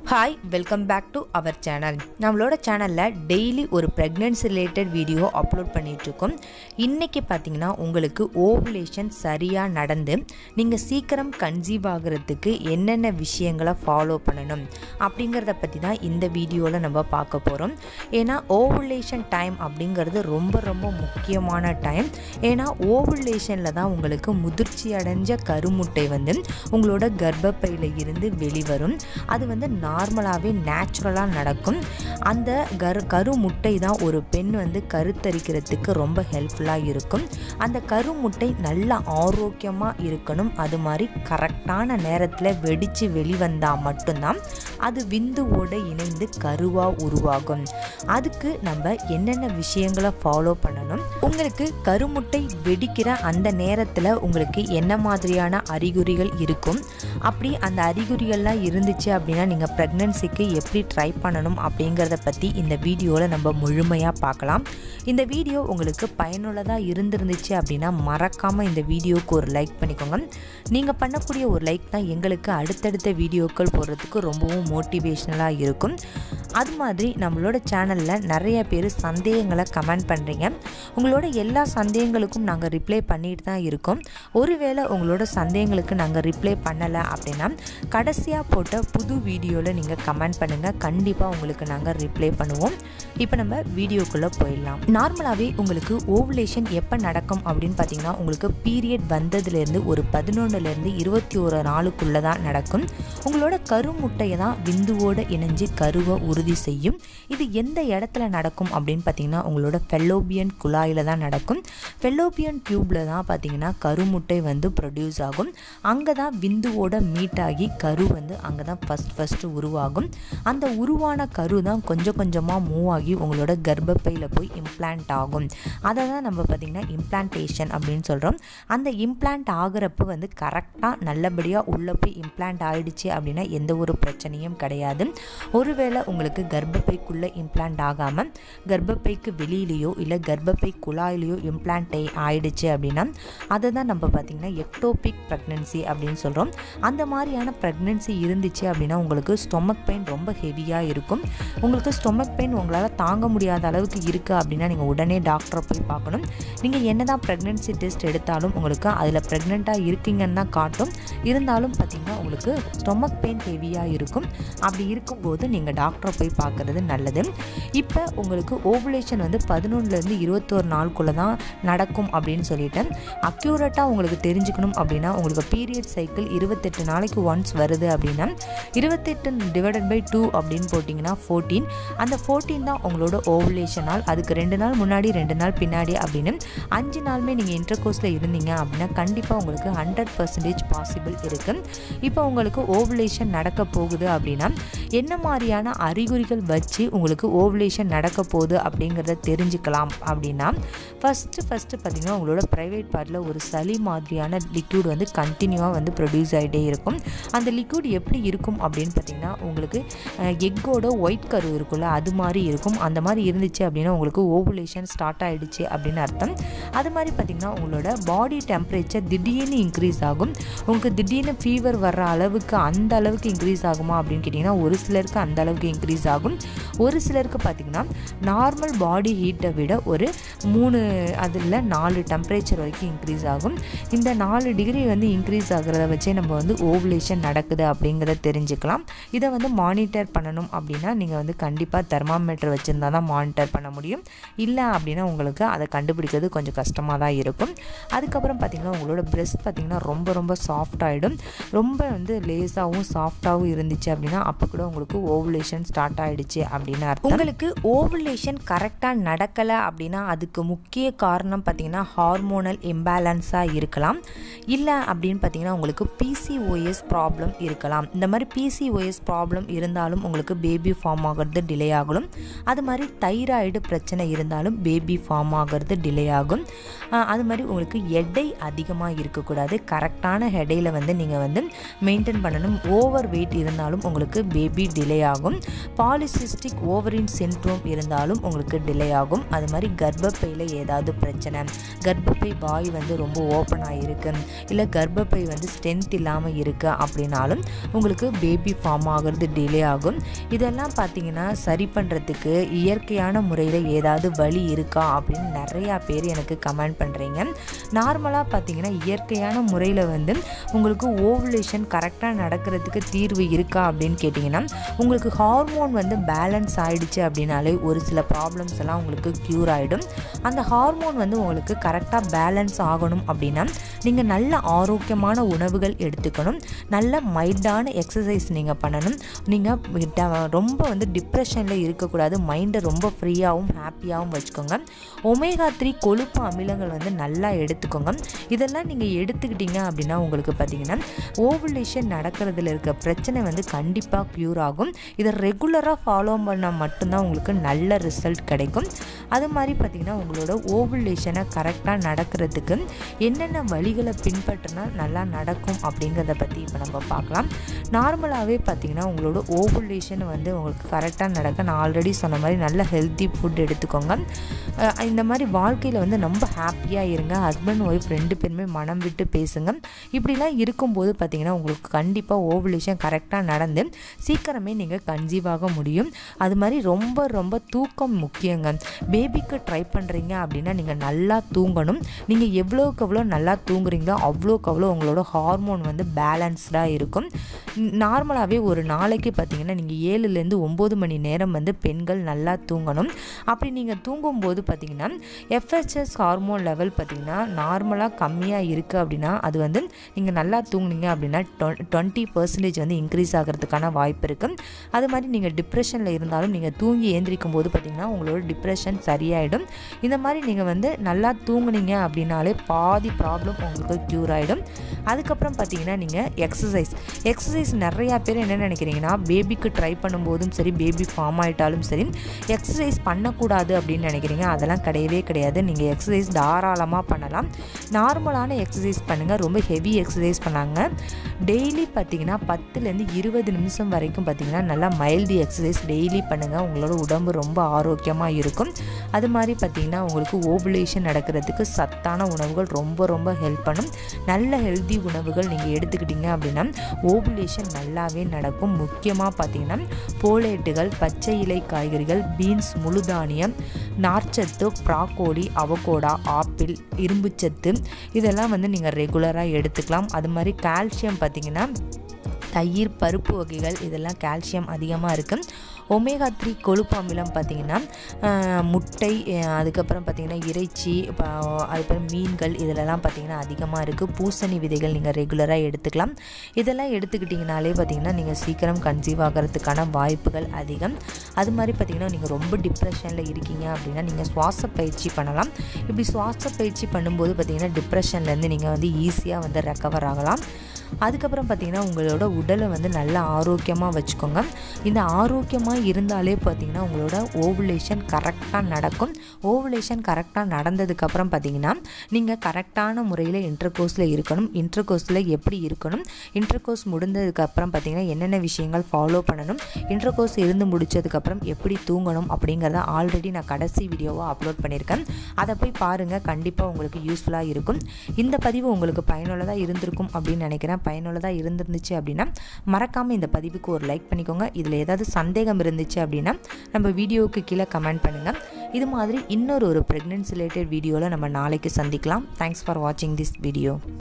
hi welcome back to our channel நம்மளோட சேனலில் daily ஒரு ப்ரெக்னென்சி ரிலேட்டட் வீடியோ அப்லோட் பண்ணிகிட்ருக்கோம் இன்றைக்கி பார்த்தீங்கன்னா உங்களுக்கு ஓவுலேஷன் சரியாக நடந்து நீங்கள் சீக்கிரம் கன்சீவ் ஆகிறதுக்கு என்னென்ன விஷயங்களை ஃபாலோ பண்ணணும் அப்படிங்கிறத பற்றி தான் இந்த வீடியோவில் நம்ம பார்க்க போகிறோம் ஏன்னா ஓவுலேஷன் டைம் அப்படிங்கிறது ரொம்ப ரொம்ப முக்கியமான டைம் ஏன்னா ஓவுலேஷனில் தான் உங்களுக்கு முதிர்ச்சி அடைஞ்ச கருமுட்டை வந்து உங்களோட கர்ப்பப்பையில் இருந்து வெளிவரும் அது வந்து நார்மலாகவே நேச்சுரலாக நடக்கும் அந்த கரு கருமுட்டை தான் ஒரு பெண் வந்து கருத்தரிக்கிறதுக்கு ரொம்ப ஹெல்ப்ஃபுல்லாக இருக்கும் அந்த கருமுட்டை நல்ல ஆரோக்கியமாக இருக்கணும் அது மாதிரி கரெக்டான நேரத்தில் வெடித்து வெளிவந்தால் மட்டும்தான் அது விந்துவோடு இணைந்து கருவாக உருவாகும் அதுக்கு நம்ம என்னென்ன விஷயங்களை ஃபாலோ பண்ணணும் உங்களுக்கு கருமுட்டை வெடிக்கிற அந்த நேரத்தில் உங்களுக்கு என்ன மாதிரியான அறிகுறிகள் இருக்கும் அப்படி அந்த அறிகுறிகள்லாம் இருந்துச்சு அப்படின்னா நீங்கள் ப்ரெக்னென்சிக்கு எப்படி ட்ரை பண்ணணும் அப்படிங்கிறத பற்றி இந்த வீடியோவில் நம்ம முழுமையாக பார்க்கலாம் இந்த வீடியோ உங்களுக்கு பயனுள்ளதாக இருந்திருந்துச்சு அப்படின்னா மறக்காமல் இந்த வீடியோவுக்கு ஒரு லைக் பண்ணிக்கோங்க நீங்கள் பண்ணக்கூடிய ஒரு லைக் தான் எங்களுக்கு அடுத்தடுத்த வீடியோக்கள் போடுறதுக்கு ரொம்பவும் மோட்டிவேஷ்னலாக இருக்கும் அது மாதிரி நம்மளோட சேனலில் நிறைய பேர் சந்தேகங்களை கமெண்ட் பண்ணுறீங்க உங்களோட எல்லா சந்தேகங்களுக்கும் நாங்கள் ரிப்ளை பண்ணிட்டு தான் இருக்கோம் ஒருவேளை உங்களோட சந்தேகங்களுக்கு நாங்கள் ரிப்ளை பண்ணலை அப்படின்னா கடைசியாக போட்ட புது வீடியோவில் நீங்கள் கமெண்ட் பண்ணுங்கள் கண்டிப்பாக உங்களுக்கு நாங்கள் ரிப்ளை பண்ணுவோம் இப்போ நம்ம வீடியோக்குள்ளே போயிடலாம் நார்மலாகவே உங்களுக்கு ஓவுலேஷன் எப்போ நடக்கும் அப்படின்னு பார்த்தீங்கன்னா உங்களுக்கு பீரியட் வந்ததுலேருந்து ஒரு பதினொன்றுலேருந்து இருபத்தி ஒரு நாளுக்குள்ளே தான் நடக்கும் உங்களோட கருமுட்டையை தான் விந்துவோடு இணைஞ்சு கருவை உறுதி செய்யும் இது எந்த இடத்துல நடக்கும் அப்படின்னு பார்த்தீங்கன்னா உங்களோட ஃபெல்லோபியன் குழாயில் தான் நடக்கும் ஃபெல்லோபியன் டியூப்பில் தான் பார்த்தீங்கன்னா கருமுட்டை வந்து ப்ரொடியூஸ் ஆகும் அங்கே தான் விந்துவோட மீட் ஆகி கரு வந்து அங்கே தான் ஃபஸ்ட் ஃபஸ்ட்டு உருவாகும் அந்த உருவான கரு தான் கொஞ்சம் கொஞ்சமாக மூவ் ஆகி உங்களோட கர்ப்பப்பையில் போய் இம்ப்ளான்ட் ஆகும் அதை தான் நம்ம பார்த்திங்கன்னா இம்ப்ளான்டேஷன் அப்படின்னு சொல்கிறோம் அந்த இம்ப்ளான்ட் ஆகிறப்ப வந்து கரெக்டாக நல்லபடியாக உள்ளே போய் இம்ப்ளான்ட் ஆகிடுச்சு அப்படின்னா எந்த ஒரு பிரச்சனையும் கிடையாது ஒருவேளை உங்களுக்கு கர்ப்பப்பைக்குள்ளே இம்ப்ளான்ட் ஆகாமல் கர்ப்பப்பைக்கு வெளியிலையோ இல்லை கர்ப்பப்பை குழாயிலையோ இம்ப்ளான்ட் ஆயிடுச்சு அப்படின்னா அதை தான் நம்ம பார்த்திங்கன்னா எக்டோபிக் ப்ரெக்னென்சி அப்படின்னு சொல்கிறோம் அந்த மாதிரியான ப்ரெக்னென்சி இருந்துச்சு அப்படின்னா உங்களுக்கு ஸ்டொமக் பெயின் ரொம்ப ஹெவியாக இருக்கும் உங்களுக்கு ஸ்டொமக் பெயின் உங்களால் தாங்க முடியாத அளவுக்கு இருக்குது அப்படின்னா நீங்கள் உடனே டாக்டரை போய் பார்க்கணும் நீங்கள் என்ன தான் ப்ரெக்னென்சி டெஸ்ட் எடுத்தாலும் உங்களுக்கு அதில் ப்ரெக்னெண்ட்டாக இருக்கீங்கன்னு தான் காட்டும் இருந்தாலும் பார்த்திங்கன்னா உங்களுக்கு ஸ்டொமக் பெயின் ஹெவியாக இருக்கும் அப்படி இருக்கும்போது நீங்கள் டாக்டரை போய் பார்க்குறது நல்லது இப்போ உங்களுக்கு ஓவுலேஷன் வந்து பதினொன்றுலேருந்து இருபத்தோரு நாளுக்குள்ளே தான் நடக்கும் அப்படின்னு சொல்லிட்டேன் அக்யூரேட்டாக உங்களுக்கு தெரிஞ்சுக்கணும் அப்படின்னா உங்களுக்கு பீரியட் சைக்கிள் இருபத்தெட்டு நாளைக்கு ஒன்ஸ் வருது அப்படின்னா இருபத்தெட்டு டிவைடட் பை டூ அப்படின்னு போட்டிங்கன்னா ஃபோர்டீன் அந்த ஃபோர்டீன் தான் உங்களோட ஓவுலேஷன் நாள் அதுக்கு ரெண்டு நாள் முன்னாடி ரெண்டு நாள் பின்னாடி அப்படின்னு அஞ்சு நாளுமே நீங்கள் இன்டர் கோர்ஸில் இருந்தீங்க அப்படின்னா கண்டிப்பாக உங்களுக்கு ஹண்ட்ரட் பர்சன்டேஜ் பாசிபிள் இருக்குது இப்போ உங்களுக்கு ஓவுலேஷன் நடக்க போகுது அப்படின்னா என்ன மாதிரியான அறிகுறிகள் வச்சு உங்களுக்கு ஓவுலேஷன் நடக்க போகுது அப்படிங்கிறத தெரிஞ்சுக்கலாம் அப்படின்னா ஃபஸ்ட்டு ஃபஸ்ட்டு பார்த்திங்கன்னா உங்களோட ப்ரைவேட் பார்ட்டில் ஒரு சளி மாதிரியான லிக்யூட் வந்து கண்டினியூவாக வந்து ப்ரொடியூஸ் ஆகிட்டே இருக்கும் அந்த லிக்யூட் எப்படி இருக்கும் அப்படின்னு பார்த்திங்கன்னா உங்களுக்கு எக்கோட ஒயிட் கரு இருக்குல்ல அது மாதிரி இருக்கும் அந்த மாதிரி இருந்துச்சு அப்படின்னா உங்களுக்கு ஓவுலேஷன் ஸ்டார்ட் ஆகிடுச்சு அப்படின்னு அர்த்தம் அது மாதிரி பார்த்திங்கன்னா உங்களோட பாடி டெம்பரேச்சர் திடீர்னு இன்க்ரீஸ் ஆகும் உங்களுக்கு திடீர்னு ஃபீவர் வர்ற அளவுக்கு அந்த அளவுக்கு இன்க்ரீஸ் ஆகுமா அப்படின்னு கேட்டிங்கன்னா ஒரு சிலருக்கு அந்த அளவுக்கு இன்க்ரீஸ் ஆகும் ஒரு சிலருக்கு பார்த்திங்கன்னா நார்மல் பாடி ஹீட்டை விட ஒரு மூணு அதில் நாலு டெம்பரேச்சர் வரைக்கும் இன்க்ரீஸ் ஆகும் இந்த நாலு டிகிரி வந்து இன்க்ரீஸ் ஆகிறத வச்சே நம்ம வந்து ஓவுலேஷன் நடக்குது அப்படிங்கிறத தெரிஞ்சுக்கலாம் இதை வந்து மானிட்டர் பண்ணணும் அப்படின்னா நீங்கள் வந்து கண்டிப்பாக தெர்மாமீட்டர் வச்சுருந்தா தான் மானிட்டர் பண்ண முடியும் இல்லை அப்படின்னா உங்களுக்கு அதை கண்டுபிடிக்கிறது கொஞ்சம் கஷ்டமாக தான் இருக்கும் அதுக்கப்புறம் பார்த்திங்கன்னா உங்களோட பிரெஸ்ட் பார்த்திங்கன்னா ரொம்ப ரொம்ப சாஃப்ட் ஆகிடும் ரொம்ப வந்து லேஸாகவும் சாஃப்டாகவும் இருந்துச்சு அப்படின்னா அப்போ கூட உங்களுக்கு ஓவுலேஷன் ஸ்டார்ட் ஆகிடுச்சு அப்படின்னு அர்த்தம் உங்களுக்கு ஓவுலேஷன் கரெக்டாக நடக்கலை அப்படின்னா அதுக்கு முக்கிய காரணம் பார்த்திங்கன்னா ஹார்மோனல் இம்பேலன்ஸாக இருக்கலாம் இல்லை அப்படின்னு பார்த்தீங்கன்னா உங்களுக்கு பிசிஓஎஸ் ப்ராப்ளம் இருக்கலாம் இந்த மாதிரி பிசிஓஎஸ் ப்ராப்ளம் இருந்தாலும் உங்களுக்கு பேபி ஃபார்ம் ஆகிறது டிலே ஆகலும் அது மாதிரி தைராய்டு பிரச்சனை இருந்தாலும் பேபி ஃபார்ம் ஆகிறது டிலே ஆகும் அது மாதிரி உங்களுக்கு எடை அதிகமாக இருக்கக்கூடாது கரெக்டான ஹெடையில் வந்து நீங்கள் வந்து மெயின்டைன் பண்ணணும் ஓவர் வெயிட் இருந்தாலும் உங்களுக்கு பேபி டிலே ஆகும் பாலிசிஸ்டிக் ஓவரின் சின்ட்ரோம் இருந்தாலும் உங்களுக்கு டிலே ஆகும் அது மாதிரி கர்ப்பப்பையில் ஏதாவது பிரச்சனை கர்ப்பப்பை வாய் வந்து ரொம்ப ஓப்பன் ஆகிருக்கு இல்லை கர்ப்பப்பை வந்து ஸ்ட்ரென்த் இல்லாமல் இருக்குது அப்படின்னாலும் உங்களுக்கு பேபி ஃபார்ம் ஆகிறது டிலே ஆகும் இதெல்லாம் பார்த்தீங்கன்னா சரி பண்ணுறதுக்கு இயற்கையான முறையில் ஏதாவது வழி இருக்கா அப்படின்னு நிறையா பேர் எனக்கு கமெண்ட் பண்ணுறீங்க நார்மலாக பார்த்தீங்கன்னா இயற்கையான முறையில் வந்து உங்களுக்கு ஓவுலேஷன் கரெக்டாக நடக்கிறதுக்கு தீர்வு இருக்கா அப்படின்னு கேட்டிங்கன்னா உங்களுக்கு ஹார்மோன் வந்து பேலன்ஸ் ஆகிடுச்சு அப்படின்னாலே ஒரு சில ப்ராப்ளம்ஸ் எல்லாம் உங்களுக்கு க்யூர் ஆகிடும் அந்த ஹார்மோன் வந்து உங்களுக்கு கரெக்டாக பேலன்ஸ் ஆகணும் அப்படின்னா நீங்கள் நல்ல ஆரோக்கியமான உணவுகள் எடுத்துக்கணும் நல்ல மைல்டான எக்ஸசைஸ் நீங்கள் பண்ணணும் நீங்கள் ரொம்ப வந்து டிப்ரெஷனில் இருக்கக்கூடாது மைண்டை ரொம்ப ஃப்ரீயாகவும் ஹாப்பியாகவும் வச்சுக்கோங்க ஒமேகா த்ரீ கொழுப்பு அமிலங்கள் வந்து நல்லா எடுத்துக்கோங்க இதெல்லாம் நீங்கள் எடுத்துக்கிட்டீங்க அப்படின்னா உங்களுக்கு பார்த்தீங்கன்னா ஓவுலேஷன் நடக்கிறதுல இருக்க பிரச்சனை வந்து கண்டிப்பாக க்யூர் ஆகும் இதை ரெகுலராக ஃபாலோ பண்ணால் மட்டும்தான் உங்களுக்கு நல்ல ரிசல்ட் கிடைக்கும் அது மாதிரி பார்த்திங்கன்னா உங்களோட ஓவுலேஷனை கரெக்டாக நடக்கிறதுக்கு என்னென்ன வழிகளை பின்பற்றினா நல்லா நடக்கும் அப்படிங்கிறத பற்றி இப்போ நம்ம பார்க்கலாம் நார்மலாகவே பார்த்திங்கன்னா உங்களோட ஓவுலேஷன் வந்து உங்களுக்கு கரெக்டாக நடக்க நான் ஆல்ரெடி சொன்ன மாதிரி நல்ல ஹெல்த்தி ஃபுட் எடுத்துக்கோங்க இந்த மாதிரி வாழ்க்கையில் வந்து ரொம்ப ஹாப்பியாக இருங்க ஹஸ்பண்ட் ஒய்ஃப் ரெண்டு பேருமே மனம் விட்டு பேசுங்க இப்படிலாம் இருக்கும்போது பார்த்திங்கன்னா உங்களுக்கு கண்டிப்பாக ஓவுலேஷன் கரெக்டாக நடந்து சீக்கிரமே நீங்கள் கன்சீவ் ஆக முடியும் அது மாதிரி ரொம்ப ரொம்ப தூக்கம் முக்கியங்க பேபிக்கு ட்ரை பண்ணுறீங்க அப்படின்னா நீங்கள் நல்லா தூங்கணும் நீங்கள் எவ்வளோக்கு எவ்வளோ நல்லா தூங்குறீங்களோ அவ்வளோக்கு அவ்வளோ உங்களோட ஹார்மோன் வந்து பேலன்ஸ்டாக இருக்கும் நார்மலாகவே ஒரு நாளைக்கு பார்த்தீங்கன்னா நீங்கள் ஏழுலேருந்து ஒம்பது மணி நேரம் வந்து பெண்கள் நல்லா தூங்கணும் அப்படி நீங்கள் தூங்கும்போது பார்த்தீங்கன்னா எஃப்ஹெச்எஸ் ஹார்மோன் லெவல் பார்த்தீங்கன்னா நார்மலாக கம்மியாக இருக்குது அப்படின்னா அது வந்து நீங்கள் நல்லா தூங்குனீங்க அப்படின்னா டுவெண்ட்டி பர்சன்டேஜ் வந்து இன்க்ரீஸ் ஆகிறதுக்கான வாய்ப்பு இருக்குது அது மாதிரி நீங்கள் டிப்ரெஷனில் இருந்தாலும் நீங்கள் தூங்கி ஏந்திரிக்கும் போது பார்த்திங்கன்னா உங்களோட டிப்ரெஷன் சரியாயிடும் இந்த மாதிரி நீங்கள் வந்து நல்லா தூங்குனீங்க அப்படின்னாலே பாதி ப்ராப்ளம் உங்களுக்கு க்யூர் ஆகிடும் அதுக்கப்புறம் பார்த்தீங்கன்னா நீங்கள் எக்ஸசைஸ் எக்ஸசைஸ் நிறையா பேர் என்ன நினைக்கிறீங்கன்னா பேபிக்கு ட்ரை பண்ணும்போதும் சரி பேபி ஃபார்ம் ஆகிட்டாலும் சரி எக்ஸசைஸ் பண்ணக்கூடாது அப்படின்னு நினைக்கிறீங்க அதெல்லாம் கிடையவே கிடையாது நீங்கள் எக்ஸசைஸ் தாராளமாக பண்ணலாம் நார்மலான எக்ஸசைஸ் பண்ணுங்கள் ரொம்ப ஹெவி எக்ஸசைஸ் பண்ணாங்க டெய்லி பார்த்தீங்கன்னா பத்துலேருந்து இருபது நிமிஷம் வரைக்கும் பார்த்தீங்கன்னா நல்லா மைல்டு எக்ஸசைஸ் டெய்லி பண்ணுங்கள் உங்களோட உடம்பு ரொம்ப ஆரோக்கியமாக இருக்கும் அது மாதிரி பார்த்தீங்கன்னா உங்களுக்கு ஓவுலேஷன் நடக்கிறதுக்கு சத்தான உணவுகள் ரொம்ப ரொம்ப ஹெல்ப் பண்ணும் நல்ல ஹெல்தி உணவுகள் நீங்கள் எடுத்துக்கிட்டீங்க அப்படின்னா ஓவுலேஷன் நல்லாவே நடக்கும் முக்கியமாக பார்த்தீங்கன்னா போலேட்டுகள் பச்சை இலை காய்கறிகள் பீன்ஸ் முழுதானியம் நார்ச்சத்து ப்ராக்கோலி அவகோடா ஆப்பிள் இரும்புச்சத்து இதெல்லாம் வந்து நீங்கள் ரெகுலராக எடுத்துக்கலாம் அது மாதிரி கால்சியம் பார்த்திங்கன்னா தயிர் பருப்பு வகைகள் இதெல்லாம் கால்சியம் அதிகமாக இருக்குது ஒமேகா த்ரீ கொழுப்பு அமிலம் பார்த்திங்கன்னா முட்டை அதுக்கப்புறம் பார்த்திங்கன்னா இறைச்சி அதுக்கப்புறம் மீன்கள் இதிலலாம் பார்த்திங்கன்னா அதிகமாக இருக்குது பூசணி விதைகள் நீங்கள் ரெகுலராக எடுத்துக்கலாம் இதெல்லாம் எடுத்துக்கிட்டிங்கனாலே பார்த்திங்கன்னா நீங்கள் சீக்கிரம் கன்சீவ் ஆகிறதுக்கான வாய்ப்புகள் அதிகம் அது மாதிரி பார்த்திங்கன்னா நீங்கள் ரொம்ப டிப்ரெஷனில் இருக்கீங்க அப்படின்னா நீங்கள் சுவாச பயிற்சி பண்ணலாம் இப்படி சுவாச பயிற்சி பண்ணும்போது பார்த்திங்கன்னா டிப்ரெஷன்லேருந்து நீங்கள் வந்து ஈஸியாக வந்து ரெக்கவர் ஆகலாம் அதுக்கப்புறம் பார்த்திங்கன்னா உங்களோட உடலை வந்து நல்லா ஆரோக்கியமாக வச்சுக்கோங்க இந்த ஆரோக்கியமாக இருந்தாலே பார்த்திங்கன்னா உங்களோட ஓவுலேஷன் கரெக்டாக நடக்கும் ஓவுலேஷன் கரெக்டாக நடந்ததுக்கப்புறம் பார்த்திங்கன்னா நீங்கள் கரெக்டான முறையில் இன்டர்கோர்ஸில் இருக்கணும் இன்டர்கோர்ஸில் எப்படி இருக்கணும் இன்டர்கோர்ஸ் முடிந்ததுக்கப்புறம் பார்த்திங்கன்னா என்னென்ன விஷயங்கள் ஃபாலோ பண்ணணும் இன்டர்கோர்ஸ் இருந்து முடித்ததுக்கப்புறம் எப்படி தூங்கணும் அப்படிங்கிறத ஆல்ரெடி நான் கடைசி வீடியோவாக அப்லோட் பண்ணியிருக்கேன் அதை போய் பாருங்கள் கண்டிப்பாக உங்களுக்கு யூஸ்ஃபுல்லாக இருக்கும் இந்த பதிவு உங்களுக்கு பயனுள்ளதாக இருந்திருக்கும் அப்படின்னு நினைக்கிறேன் பயனுள்ளதாக இருந்துருந்துச்சு அப்படின்னா மறக்காமல் இந்த பதிவுக்கு ஒரு லைக் பண்ணிக்கோங்க இதில் ஏதாவது சந்தேகம் இருந்துச்சு அப்படின்னா நம்ம வீடியோவுக்கு கீழே கமெண்ட் பண்ணுங்கள் இது மாதிரி இன்னொரு ஒரு ப்ரெக்னென்சி ரிலேட்டட் வீடியோவில் நம்ம நாளைக்கு சந்திக்கலாம் தேங்க்ஸ் ஃபார் வாட்சிங் திஸ் வீடியோ